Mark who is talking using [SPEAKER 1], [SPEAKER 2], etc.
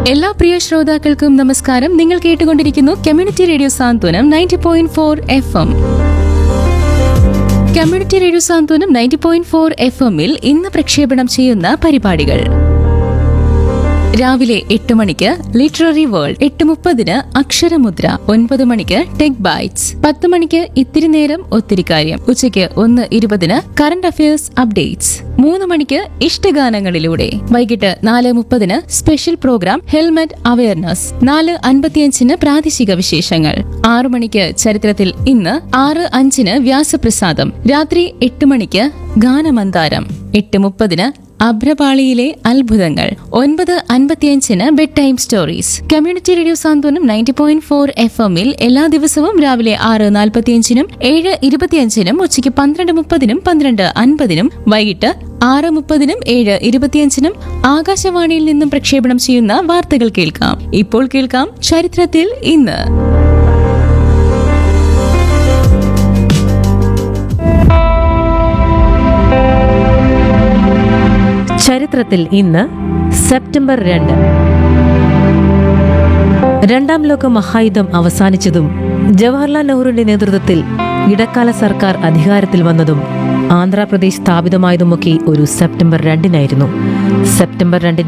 [SPEAKER 1] എല്ലാ പ്രിയ ശ്രോതാക്കൾക്കും നമസ്കാരം നിങ്ങൾ കേട്ടുകൊണ്ടിരിക്കുന്നു community radio Santhwanam ninety point four F M community radio Santhwanam ninety point four F എമ്മിൽ ഇന്ന് പ്രക്ഷേപണം ചെയ്യുന്ന പരിപാടികൾ രാവിലെ എട്ട് മണിക്ക് ലിറ്റററി വേൾഡ് എട്ട് മുപ്പതിന് അക്ഷരമുദ്ര ഒൻപത് മണിക്ക് ടെക് ബൈറ്റ്സ് പത്ത് മണിക്ക് ഇത്തിരി നേരം ഒത്തിരി കാര്യം ഉച്ചയ്ക്ക് ഒന്ന് ഇരുപതിന് കറണ്ട് അഫയേഴ്സ് അപ്ഡേറ്റ്സ് മൂന്ന് മണിക്ക് ഇഷ്ടഗാനങ്ങളിലൂടെ വൈകിട്ട് നാല് മുപ്പതിന് സ്പെഷ്യൽ പ്രോഗ്രാം ഹെൽമറ്റ് അവയർനെസ് നാല് അൻപത്തിയഞ്ചിന് പ്രാദേശിക വിശേഷങ്ങൾ ആറു മണിക്ക് ചരിത്രത്തിൽ ഇന്ന് ആറ് അഞ്ചിന് വ്യാസപ്രസാദം രാത്രി എട്ട് മണിക്ക് ഗാനമന്താരം എട്ട് മുപ്പതിന് അഭ്രപാളിയിലെ അത്ഭുതങ്ങൾ ഒൻപത് അൻപത്തിയഞ്ചിന് bed time stories community radio Santhwanam ninety point four F എമ്മിൽ എല്ലാ ദിവസവും രാവിലെ ആറ് നാൽപ്പത്തിയഞ്ചിനും ഏഴ് ഇരുപത്തിയഞ്ചിനും ഉച്ചയ്ക്ക് പന്ത്രണ്ട് മുപ്പതിനും പന്ത്രണ്ട് അൻപതിനും വൈകിട്ട് ആറ് മുപ്പതിനും ഏഴ് ഇരുപത്തിയഞ്ചിനും ആകാശവാണിയിൽ നിന്നും പ്രക്ഷേപണം ചെയ്യുന്ന വാർത്തകൾ കേൾക്കാം ഇപ്പോൾ കേൾക്കാം ചരിത്രത്തിൽ ഇന്ന്
[SPEAKER 2] ചരിത്രത്തിൽ ഇന്ന് സെപ്റ്റംബർ രണ്ട് രണ്ടാം ലോക മഹായുദ്ധം അവസാനിച്ചതും ജവഹർലാൽ നെഹ്റുവിന്റെ നേതൃത്വത്തിൽ ഇടക്കാല സർക്കാർ അധികാരത്തിൽ വന്നതും ആന്ധ്രാപ്രദേശ് സ്ഥാപിതമായതുമൊക്കെ ഒരു സെപ്റ്റംബർ രണ്ടിനായിരുന്നു സെപ്റ്റംബർ രണ്ടിന്റെ